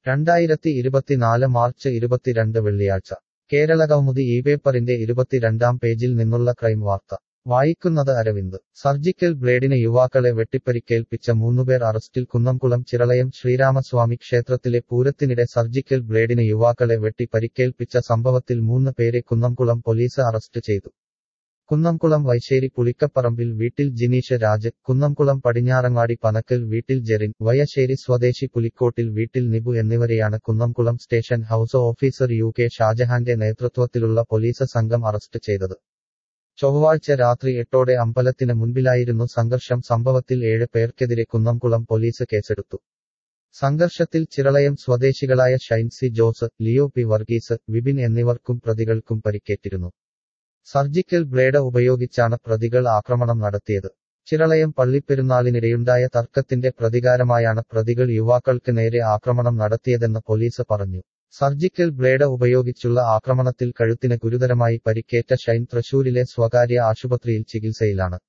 രണ്ടായിരത്തി ഇരുപത്തിനാല് മാർച്ച് ഇരുപത്തിരണ്ട് വെള്ളിയാഴ്ച കേരള കൗമുദി ഈ പേപ്പറിന്റെ ഇരുപത്തിരണ്ടാം പേജിൽ നിന്നുള്ള ക്രൈം വാർത്ത വായിക്കുന്നത് അരവിന്ദ് സർജിക്കൽ ബ്ലേഡിന് യുവാക്കളെ വെട്ടിപ്പരിക്കേൽപ്പിച്ച മൂന്നുപേർ അറസ്റ്റിൽ കുന്നംകുളം ചിറളയം ശ്രീരാമസ്വാമി ക്ഷേത്രത്തിലെ പൂരത്തിനിടെ സർജിക്കൽ ബ്ലേഡിന് യുവാക്കളെ വെട്ടി പരിക്കേൽപ്പിച്ച സംഭവത്തിൽ മൂന്ന് പേരെ കുന്നംകുളം പോലീസ് അറസ്റ്റ് ചെയ്തു കുന്നംകുളം വൈശ്ശേരി പുളിക്കപ്പറമ്പിൽ വീട്ടിൽ ജിനീഷ് രാജ് കുന്നംകുളം പടിഞ്ഞാറങ്ങാടി പനക്കൽ വീട്ടിൽ ജെറിൻ വയശ്ശേരി സ്വദേശി പുലിക്കോട്ടിൽ വീട്ടിൽ നിബു എന്നിവരെയാണ് Kunnamkulam station house officer U K ഷാജഹാന്റെ നേതൃത്വത്തിലുള്ള പോലീസ് സംഘം അറസ്റ്റ് ചെയ്തത് ചൊവ്വാഴ്ച രാത്രി എട്ടോടെ അമ്പലത്തിന് മുൻപിലായിരുന്നു സംഘർഷം സംഭവത്തിൽ ഏഴ് പേർക്കെതിരെ കുന്നംകുളം പോലീസ് കേസെടുത്തു സംഘർഷത്തിൽ ചിറളയം സ്വദേശികളായ ഷൈൻസി ജോസ് ലിയോ പി വർഗീസ് വിപിൻ എന്നിവർക്കും പ്രതികൾക്കും പരിക്കേറ്റിരുന്നു സർജിക്കൽ ബ്ലേഡ് ഉപയോഗിച്ചാണ് പ്രതികൾ ആക്രമണം നടത്തിയത് ചിറളയം പള്ളിപ്പെരുന്നാളിനിടെയുണ്ടായ തർക്കത്തിന്റെ പ്രതികാരമായാണ് പ്രതികൾ യുവാക്കൾക്ക് നേരെ ആക്രമണം നടത്തിയതെന്ന് പോലീസ് പറഞ്ഞു സർജിക്കൽ ബ്ലേഡ് ഉപയോഗിച്ചുള്ള ആക്രമണത്തിൽ കഴുത്തിന് ഗുരുതരമായി പരിക്കേറ്റ ഷൈൻ തൃശൂരിലെ സ്വകാര്യ ആശുപത്രിയിൽ ചികിത്സയിലാണ്